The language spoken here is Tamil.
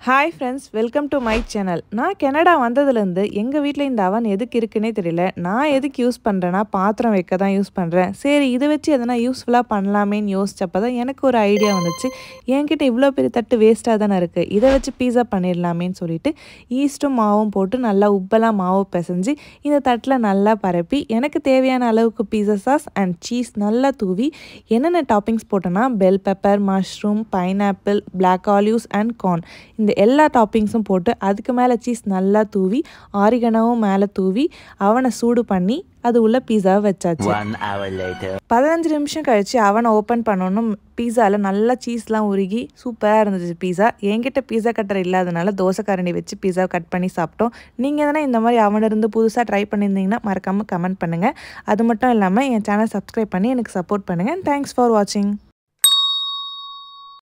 Hi friends welcome to my channel நான் கனடா வந்ததுலேருந்து எங்கள் வீட்டில் இந்த அவன் எதுக்கு இருக்குன்னே தெரியல நான் எதுக்கு யூஸ் பண்ணுறேன்னா பாத்திரம் வைக்க தான் யூஸ் பண்ணுறேன் சரி இதை வச்சு எதனா யூஸ்ஃபுல்லாக பண்ணலாமேன்னு யோசிச்சப்போ தான் எனக்கு ஒரு ஐடியா வந்துச்சு என்கிட்ட இவ்வளோ பெரிய தட்டு வேஸ்ட்டாக தானே இருக்குது இதை வச்சு பீஸா பண்ணிடலாமேன்னு சொல்லிட்டு ஈஸ்ட்டும் மாவும் போட்டு நல்லா உப்பெல்லாம் மாவு பிசைஞ்சு இந்த தட்டில் நல்லா பரப்பி எனக்கு தேவையான அளவுக்கு பீஸா சாஸ் அண்ட் சீஸ் நல்லா தூவி என்னென்ன டாப்பிங்ஸ் போட்டேன்னா bell pepper mushroom pineapple black olives and corn இந்த எல்லா டாப்பிங்ஸும் போட்டு அதுக்கு மேலே சீஸ் நல்லா தூவி ஆரிகனவும் மேலே தூவி அவனை சூடு பண்ணி அது உள்ள பீஸாவை வச்சாச்சு One hour later. பதினஞ்சு நிமிஷம் கழித்து அவனை ஓப்பன் பண்ணணும் பீஸாவில் நல்லா சீஸ்லாம் உருகி சூப்பராக இருந்துச்சு பீஸா என்கிட்ட பீஸா கட்டர் இல்லாதனால தோசை கரண்டி வச்சு பீஸா கட் பண்ணி சாப்பிட்டோம் நீங்கள் எதனா இந்த மாதிரி அவனிருந்து புதுசாக ட்ரை பண்ணியிருந்தீங்கன்னா மறக்காமல் கமெண்ட் பண்ணுங்கள் அது மட்டும் இல்லாமல் என் சேனல் சப்ஸ்கிரைப் பண்ணி எனக்கு சப்போர்ட் பண்ணுங்கள் தேங்க்ஸ் ஃபார் வாட்சிங்